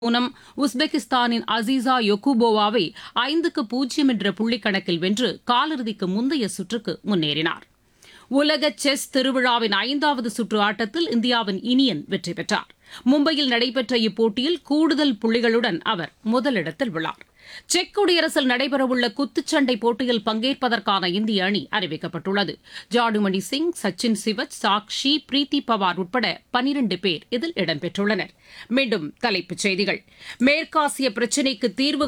பூனம் உஸ்பெகிஸ்தானின் அசீசா யொக்குபோவாவை ஐந்துக்கு பூஜ்ஜியம் என்ற புள்ளிக்கணக்கில் வென்று காலிறுதிக்கு முந்தைய சுற்றுக்கு முன்னேறினார் உலக செஸ் திருவிழாவின் ஐந்தாவது சுற்று ஆட்டத்தில் இந்தியாவின் இனியன் வெற்றி பெற்றார் மும்பையில் நடைபெற்ற இப்போட்டியில் கூடுதல் புள்ளிகளுடன் அவர் முதலிடத்தில் உள்ளார் செக் குடியரசில் நடைபெறவுள்ள குத்துச்சண்டை போட்டியில் பங்கேற்பதற்கான இந்திய அணி அறிவிக்கப்பட்டுள்ளது ஜாடுமணி சிங் சச்சின் சிவச் சாக்ஷி பிரீத்தி பவார் உட்பட பனிரண்டு பேர் இதில் இடம்பெற்றுள்ளனர் மீண்டும் தலைப்புச் செய்திகள் மேற்காசிய பிரச்சினைக்கு தீர்வு